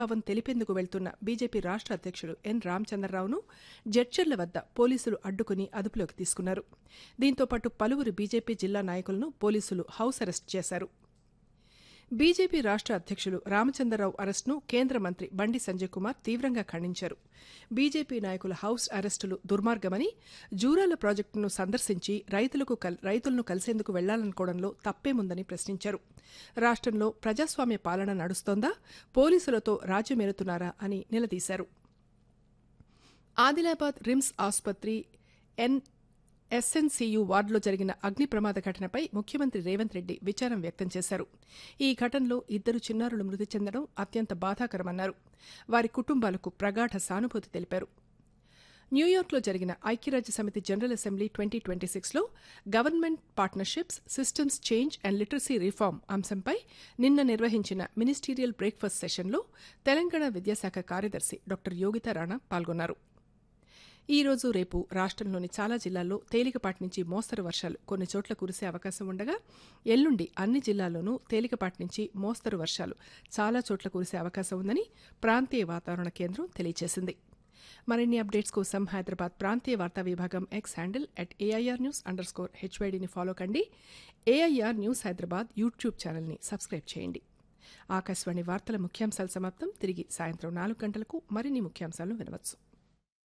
భావం తెలిపేందుకు వెళ్తున్న బీజేపీ రాష్ట్ర అధ్యక్షుడు ఎన్ రామచంద్రరావును జడ్చర్ల వద్ద పోలీసులు అడ్డుకుని అదుపులోకి తీసుకున్నారు దీంతో పాటు పలువురు బీజేపీ జిల్లా నాయకులను పోలీసులు హౌస్ అరెస్ట్ చేశారు బీజేపీ రాష్ట్ర అధ్యక్షులు రామచంద్రరావు అరెస్టును కేంద్ర మంత్రి బండి సంజయ్ కుమార్ తీవ్రంగా ఖండించారు బీజేపీ నాయకుల హౌస్ అరెస్టులు దుర్మార్గమని జూరాల ప్రాజెక్టును సందర్శించి రైతులకు కల్- రైతులను కలిసేందుకు వెళ్లాలనుకోవడంలో తప్పేముందని ప్రశ్నించారు రాష్ట్రంలో ప్రజాస్వామ్య పాలన నడుస్తోందా పోలీసులతో రాజ్యమేలుతున్నారా అని నిలదీశారు ఆదిలాబాద్ రిమ్స్ ఆసుపత్రి ఎన్ ఎస్ఎన్సీయు వార్డులో జరిగిన అగ్ని ప్రమాద ఘటనపై ముఖ్యమంత్రి రేవంత్ రెడ్డి విచారం వ్యక్తం చేశారు ఈ ఘటనలో ఇద్దరు చిన్నారులు మృతి చెందడం అత్యంత బాధాకరమన్నారు వారి కుటుంబాలకు ప్రగాఢ సానుభూతి తెలిపారు న్యూయార్క్లో జరిగిన ఐక్యరాజ్య సమితి జనరల్ అసెంబ్లీ ట్వంటీ ట్వంటీ సిక్స్లో government partnerships systems change and literacy reform అంశంపై నిన్న నిర్వహించిన మినిస్టీరియల్ బ్రేక్ఫాస్ట్ సెషన్లో తెలంగాణ విద్యాశాఖ కార్యదర్శి డాక్టర్ యోగితా రాణా పాల్గొన్నారు ఈ రోజు రేపు రాష్ట్రంలోని చాలా జిల్లాల్లో తేలికపాటి నుంచి మోస్తరు వర్షాలు కొన్ని చోట్ల కురిసే అవకాశం ఉండగా ఎల్లుండి అన్ని జిల్లాల్లోనూ తేలికపాటి నుంచి మోస్తరు వర్షాలు చాలా చోట్ల కురిసే అవకాశం ఉందని ప్రాంతీయ వాతావరణ కేంద్రం తెలియజేసింది మరిన్ని అప్డేట్స్ కోసం హైదరాబాద్ ప్రాంతీయ వార్తా విభాగం X handle at AIR news underscore హెచ్వైడీని ఫాలో కండి ఏఐఆర్ న్యూస్ హైదరాబాద్ యూట్యూబ్ ఛానల్ని సబ్స్క్రైబ్ చేయండి ఆకాశవాణి వార్తల ముఖ్యాంశాలు సమాప్తం తిరిగి సాయంత్రం నాలుగు గంటలకు మరిన్ని ముఖ్యాంశాలను వినవచ్చు